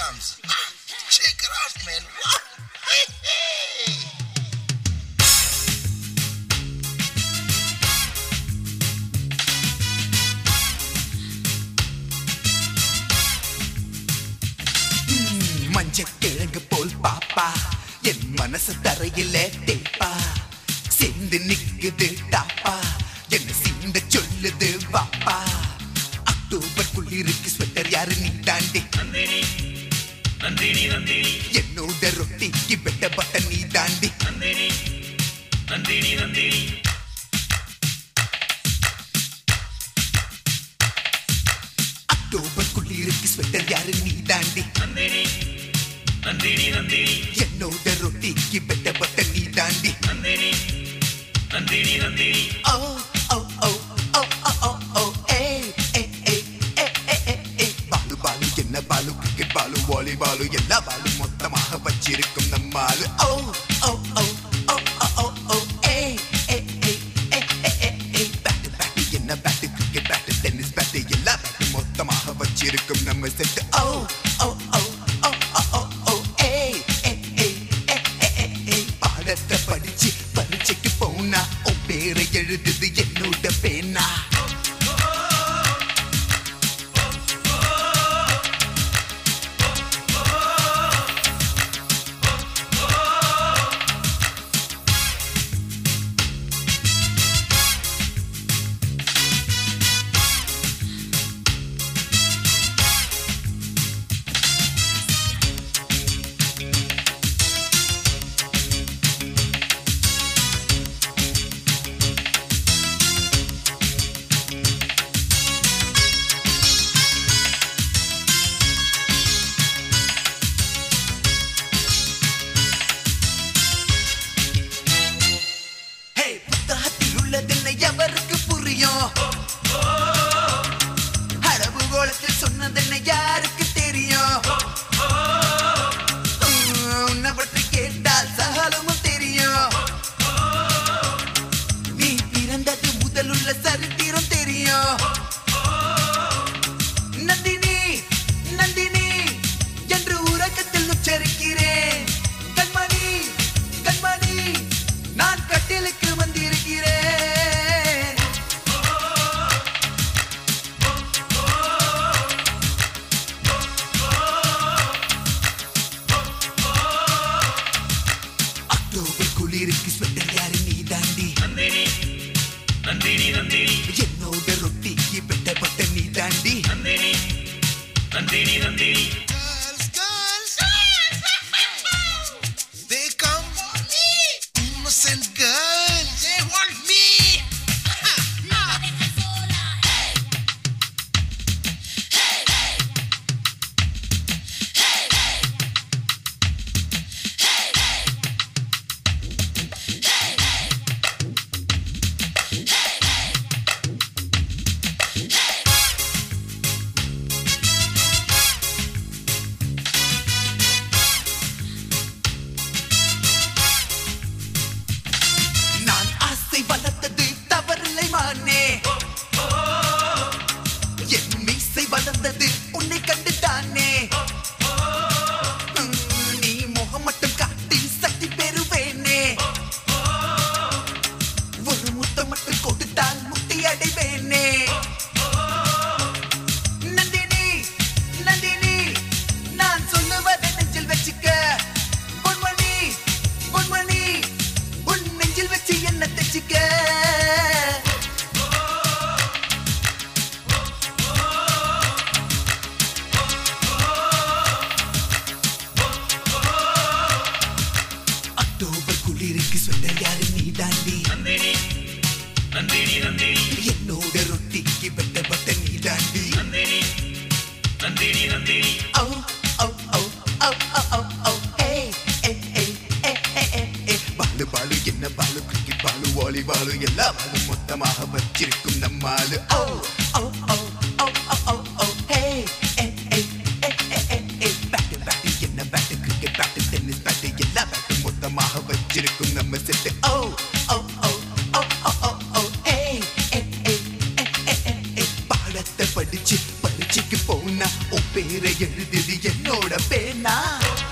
comes. Check it out, man. What? Hey, hey. மஞ்ச கிழங்கு போல் பாப்பா என் மனசு தரையில தேப்பா சேர்ந்து நிக்குது டாப்பா என்ன சீண்ட சொல்லுது வாப்பா அக்டோபர் குளிருக்கு ஸ்வெட்டர் யாரு நீ தாண்டி என்னோட ரொட்டிக்கு பெட்ட பட்ட நீ தாண்டி அக்டோபர் குளிருக்கு ஸ்வெட்டர் யாரு நீ தாண்டி என்னோட ரொட்டிக்கு பெட்ட பட்ட நீ தாண்டி ஓ ஓ ஓ ஓ ஓ ஓ ஓ ஏய் ஏய் ஏய் ஏய் ஏய் ஏய் ஏய் பாலு பாலு என்ன பாலு கிரிக்கெட் பாலு வாலிபாலு எல்லா பாலும் மொத்தமாக வச்சிருக்கும் நம்மாலு ஓ ஓ ஓ ஓ ஓ ஓ ஓ ஏய் ஏய் ஏய் ஏய் ஏய் ஏய் ஏய் பேட்டு பேட்டு என்ன bat cricket bat tennis bat எல்லா பேட்டு மொத்தமாக வச்சிருக்கும் நம்ம செட்டு ஓ ஓ ஓ ஓ ஓ ஓ ஓ ஏய் ஏய் ஏய் ஏய் ஏய் ஏய் ஏய் பாடத்தை படிச்சு பரீட்சைக்கு போனா உன் பேரை எழுதுது என்னோட பேனா ஹே புத்தகத்தில் உள்ளதென்ன எவருக்கு புரியும் அளவு கோலத்தில் சொன்னதென்ன யாருக்கு தெரியும் உன்னை பற்றி கேட்டால் சகலமும் தெரியும் நீ பிறந்தது முதலுள்ள சரித்திரம் தெரியும் நந்தினி நந்தினி என்று உறக்கத்தில் உச்சரிக்கிறேன் கண்மணி கண்மணி நான் கட்டிலுக்கு வந்திருக்கிறேன் அக்டோபர் குளிருக்கு ஸ்வெட்டர் யாரு நீ தாண்டி என்னோட ரொட்டிக்கு பெட்டப்பட்ட நீ தாண்டி Girls, girls. They come for me. Innocent girls. They want me. நான் ஆசை வளர்த்தது தவறில்லை மானே என் மீசை வளர்ந்தது உன்னை கண்டு தானே உம், நீ முகம் மட்டும் காட்டி சக்தி பெறுவேனே ஒரு முத்தம் மட்டும் கொடுத்தால் முக்தி அடைவேனே நந்தினி நந்தினி நான் சொல்லுவதை நெஞ்சில் வச்சுக்க பொன்மணி பொன்மணி உன் நெஞ்சில் வச்சு என்ன தச்சுக்க அக்டோபர் குளிருக்கு சொல்ல யாரு நீ தாண்டி என்னோட ரொட்டிக்கு வெட்டப்பட்ட நீ தாண்டி ஓ ஓ ஓ ஓ ஓ ஓ ஓ ஏய் ஏய் ஏய் ஏய் ஏய் ஏய் ஏய் பாலு பாலு என்ன பாலு கிரிக்கெட் பாலு வாலிபாலு எல்லா பாலும் மொத்தமாக வச்சிருக்கும் நம்மாலு ஓ ஓ ஓ ஓ ஓ ஓ ஓ ஏய் ஏய் ஏய் ஏய் ஏய் ஏய் ஏய் பேட்டு பேட்டு என்ன bat cricket bat tennis bat எல்லா பேட்டும் மொத்தமாக வச்சிருக்கும் நம்ம செட்டு ஓ ஓ ஓ ஓ ஓ ஓ ஓ ஏய் ஏய் ஏய் ஏய் ஏய் ஏய் ஏய் பாடத்தை படிச்சு பரீட்சைக்கு போன ஒன்னா உன் பேரை எழுதியது என்னோட பேனா